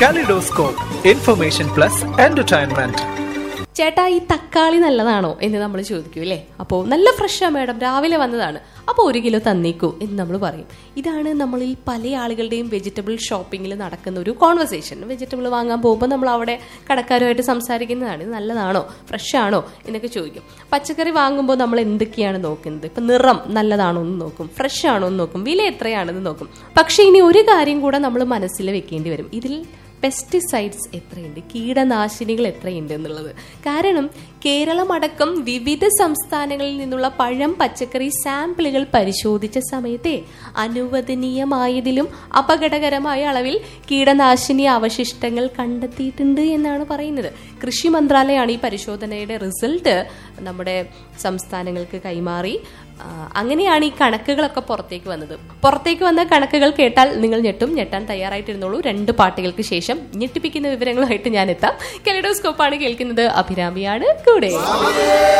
Kaleidoscope, information plus entertainment. ചേട്ടാ ഈ തക്കാളി നല്ലതാണോ എന്ന് നമ്മൾ ചോദിക്കും അല്ലേ അപ്പോൾ നല്ല ഫ്രഷാ മാഡം രാവിലെ വന്നതാണ് അപ്പോൾ ഒരു കിലോ തന്നേക്കൂ എന്ന് നമ്മൾ പറയും ഇതാണ് നമ്മളിൽ പല ആളുകളുടെയും വെജിറ്റബിൾ ഷോപ്പിങ്ങിൽ നടക്കുന്ന ഒരു കോൺവെർസേഷൻ വെജിറ്റബിൾ വാങ്ങാൻ പോകുമ്പോൾ നമ്മൾ അവിടെ കടക്കാരുമായിട്ട് സംസാരിക്കുന്നതാണ് ഇത് നല്ലതാണോ ഫ്രഷ് ആണോ എന്നൊക്കെ ചോദിക്കും പച്ചക്കറി വാങ്ങുമ്പോൾ നമ്മൾ എന്തൊക്കെയാണ് നോക്കുന്നത് ഇപ്പം നിറം നല്ലതാണോ എന്ന് നോക്കും ഫ്രഷ് ആണോ എന്ന് നോക്കും വില എത്രയാണെന്ന് നോക്കും പക്ഷേ ഇനി ഒരു കാര്യം കൂടെ നമ്മൾ മനസ്സിൽ വെക്കേണ്ടി വരും ഇതിൽ പെസ്റ്റിസൈഡ്സ് എത്രയുണ്ട് കീടനാശിനികൾ എത്രയുണ്ട് എന്നുള്ളത് കാരണം കേരളം അടക്കം വിവിധ സംസ്ഥാനങ്ങളിൽ നിന്നുള്ള പഴം പച്ചക്കറി സാമ്പിളുകൾ പരിശോധിച്ച സമയത്തെ അനുവദനീയമായതിലും അപകടകരമായ അളവിൽ കീടനാശിനി അവശിഷ്ടങ്ങൾ കണ്ടെത്തിയിട്ടുണ്ട് എന്നാണ് പറയുന്നത് കൃഷി മന്ത്രാലയമാണ് ഈ പരിശോധനയുടെ റിസൾട്ട് നമ്മുടെ സംസ്ഥാനങ്ങൾക്ക് കൈമാറി ആ, അങ്ങനെയാണ് ഈ കണക്കുകളൊക്കെ പുറത്തേക്ക് വന്നത് പുറത്തേക്ക് വന്ന കണക്കുകൾ കേട്ടാൽ നിങ്ങൾ ഞെട്ടും ഞെട്ടാൻ തയ്യാറായിട്ടിരുന്നോളൂ രണ്ട് പാട്ടുകൾക്ക് ശേഷം ഞെട്ടിപ്പിക്കുന്ന വിവരങ്ങളുമായിട്ട് ഞാൻ എത്താം കെലിഡോസ്കോപ്പാണ് കേൾക്കുന്നത് അഭിരാമിയാണ് കൂടെ